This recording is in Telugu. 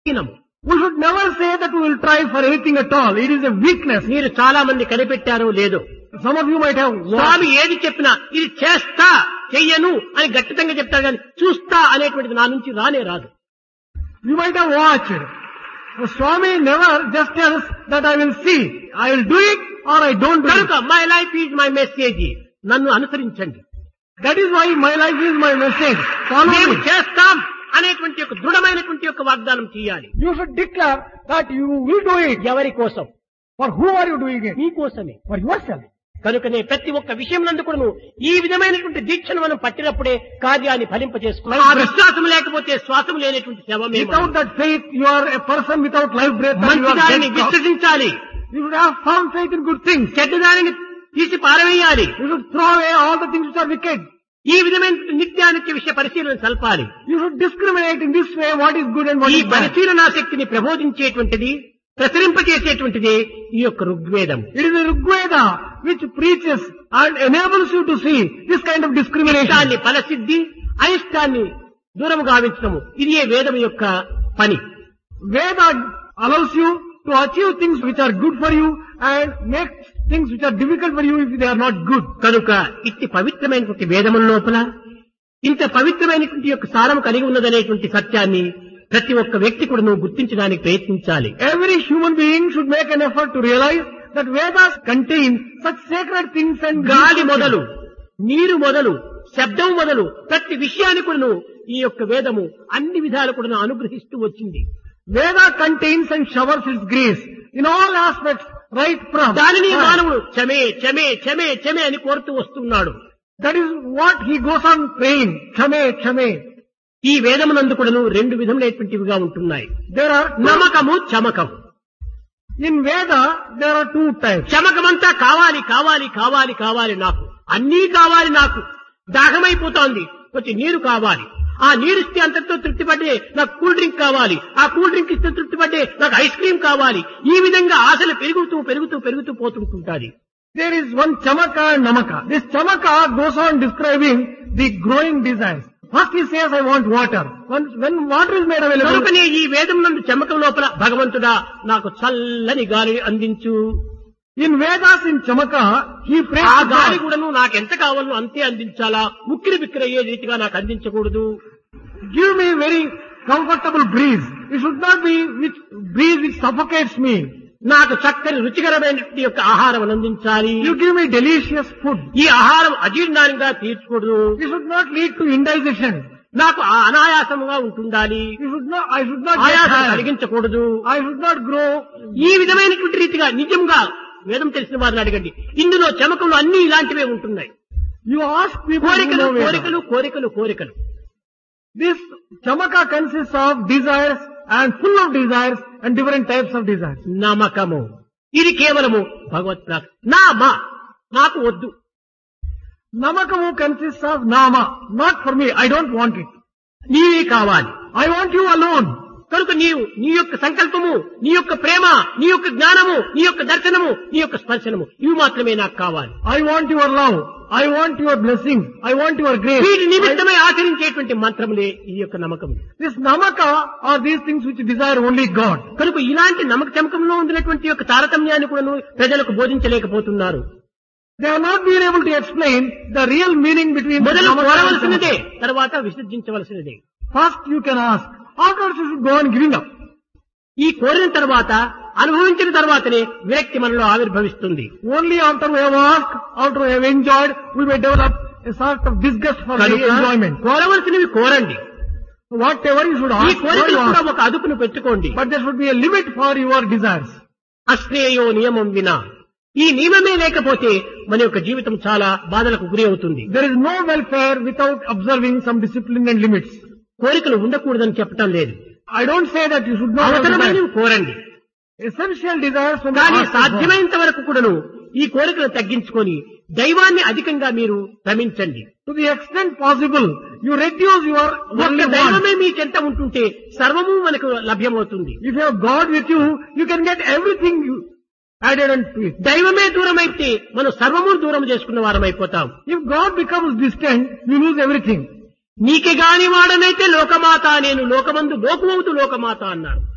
హీనము We should never say that we will try for anything at all. It is a weakness. మీరు చాలా మంది కనిపెట్టారో లేదో Some of you might have watched. స్వామి ఏది చెప్పినా ఇది చేస్తా చెయ్యను అని గట్టితంగా చెప్తారు కానీ చూస్తా అనేటువంటిది నా నుంచి రానే రాదు You might have watched. The Swami never just tells that I will see. I will do it or I don't do it. కనుక my life is my message నన్ను అనుసరించండి That is why my life is my message. Follow మేము me. చేస్తాం అనేటువంటి ఒక దృఢమైనటువంటి యొక్క వాగ్దానం చేయాలి You should declare that you will do it. ఎవరి కోసం For who are you doing it? నీ కోసమే For yourself. కనుకనే ప్రతి ఒక్క విషయం నందు కూడాను ఈ విధమైనటువంటి దీక్షను మనం పట్టినప్పుడే కార్యాన్ని ఫలింప చేసుకున్నాం ఆ విశ్వాసం లేకపోతే శ్వాసం లేనటువంటి శవమే Without మనం. that faith, you are a person without life breath. and మంచి You, are దానిని dead cock. విశ్వసించాలి you should have firm faith in good things. చెడ్డ దానిని తీసి పారవేయాలి You should throw away all the things which are wicked. ఈ విధమైన నిత్యానిత్య విషయ పరిశీలన సల్పాలి You should discriminate in this way what is good and what ఈ is bad. పరిశీలనా శక్తిని ప్రబోధించేటువంటిది ప్రసరింపజేసేటువంటిది ఈ యొక్క ఋగ్వేదం It is the Rigveda which preaches and enables you to see this kind of discrimination. ఇష్టాన్ని ఫలసిద్ధి అయిష్టాన్ని దూరం గావించడము ఇది ఏ వేదం యొక్క పని Veda allows you to achieve things which are good for you and makes things which are difficult for you if they are not good. కనుక ఇట్టి పవిత్రమైనటువంటి వేదముల లోపల ఇంత పవిత్రమైనటువంటి యొక్క సారం కలిగి ఉన్నదనేటువంటి సత్యాన్ని ప్రతి ఒక్క వ్యక్తి కూడా నువ్వు గుర్తించడానికి ప్రయత్నించాలి Every human being should make an effort to realize that Vedas contain such sacred things and గాలి మొదలు నీరు మొదలు శబ్దం మొదలు ప్రతి విషయాన్ని కూడా ఈ యొక్క వేదము అన్ని విధాలు కూడా అనుగ్రహిస్తూ వచ్చింది Veda contains and showers its grace in all aspects right from. దానిని మానవుడు క్షమే క్షమే క్షమే క్షమే అని కోరుతూ వస్తున్నాడు That is what he goes on praying. Chame, chame. ఈ వేదమునందు కూడాను రెండు విధములైనటువంటివిగా ఉంటున్నాయి There are నమకము Chamakam in Veda there are two types. చమకమంతా కావాలి కావాలి కావాలి కావాలి నాకు అన్నీ కావాలి నాకు దాహమైపోతోంది కొంచెం నీరు కావాలి ఆ నీరు ఇస్తే అంతటితో తృప్తి పడ్డే నాకు కూల్ డ్రింక్ కావాలి ఆ కూల్ డ్రింక్ ఇస్తే తృప్తి పడ్డే నాకు ఐస్ క్రీమ్ కావాలి ఈ విధంగా ఆశలు పెరుగుతూ పెరుగుతూ పెరుగుతూ పోతుంటుంటాది There is one chamaka and namaka. This chamaka goes on describing the growing desires. First he says, I want water. When, when water is made available, కనుకనే ఈ వేదం నందు చమకం లోపల భగవంతుడా నాకు చల్లని గాలిని అందించు in Vedas in chamaka, he prays ఆ to గాలి God. కూడాను నాకు ఎంత కావాలో అంతే అందించాలా ఉక్కిరి బిక్కిరి అయ్యే రీతిగా నాకు అందించకూడదు Give me very comfortable breeze. It should not be which breeze which suffocates me. నాకు చక్కని రుచికరమైనటువంటి యొక్క ఆహారం అందించాలి You give me delicious food. ఈ ఆహారం అజీర్ణానిగా తీర్చకూడదు It should not lead to indigestion. నాకు ఆ అనాయాసముగా ఉంటుండాలి You should not, I should not get ఆయాసం tired. కలిగించకూడదు I should not grow. ఈ విధమైనటువంటి రీతిగా నిజంగా వేదం తెలిసిన వారిని అడగండి ఇందులో చమకంలో అన్ని ఇలాంటివే ఉంటున్నాయి You ask people who కోరికలు know Veda. కోరికలు కోరికలు కోరికలు This chamaka consists of desires and full of desires and different types of desires. నమ్మకము ఇది కేవలము భగవత్ ప్రాప్తి నా మా నాకు వద్దు Namakamu consists of nama, not for me. I don't want it. నీవే కావాలి I want you alone. కనుక నీవు నీ యొక్క సంకల్పము నీ యొక్క ప్రేమ నీ యొక్క జ్ఞానము నీ యొక్క దర్శనము నీ యొక్క స్పర్శనము ఇవి మాత్రమే నాకు కావాలి I want your love. I want your blessings. I want your grace. వీటి I- నిమిత్తమై ఆచరించేటువంటి మంత్రములే ఈ యొక్క నమ్మకం this namaka are these things which desire only God. కనుక ఇలాంటి నమ్మక చమకంలో ఉండినటువంటి యొక్క తారతమ్యాన్ని కూడా ప్రజలకు బోధించలేకపోతున్నారు They have not been able to explain the real meaning between the మొదలు namaka and కోరవలసినదే chamaka. తర్వాత విసర్జించవలసినదే First you can ask. Afterwards you should go on giving up. ఈ కోరిన తర్వాత అనుభవించిన తర్వాతనే విరక్తి మనలో ఆవిర్భవిస్తుంది Only after we have asked, after we have enjoyed, we may develop a sort of disgust for the కనుక enjoyment. కోరవలసినవి కోరండి Whatever you should ఈ ask, కోరికలు what you కూడా ask. ఒక అదుపును పెట్టుకోండి but there should be a limit for your desires. అశ్రేయో నియమం వినా ఈ నియమమే లేకపోతే మన యొక్క జీవితం చాలా బాధలకు గురి అవుతుంది There is no welfare without observing some discipline and limits. కోరికలు ఉండకూడదని చెప్పటం లేదు I don't say that you should not have అవసరమైనవి desires. కోరండి Essential desires from కానీ the ask of God. సాధ్యమైనంత వరకు కూడాను ఈ కోరికలు తగ్గించుకొని దైవాన్ని అధికంగా మీరు రమించండి To the extent possible, you reduce your ఒక్క worldly దైవమే wants. మీ చెంత ఉంటుంటే సర్వము మనకు లభ్యమవుతుంది If you have God with you, you can get everything you added unto it. దైవమే దూరం అయితే మనం సర్వము దూరం చేసుకున్న వారం అయిపోతాం If God becomes distant, you lose everything. నీకే గాని వాడనైతే లోకమాత నేను లోకమందు లోకమవుతూ లోకమాత అన్నాడు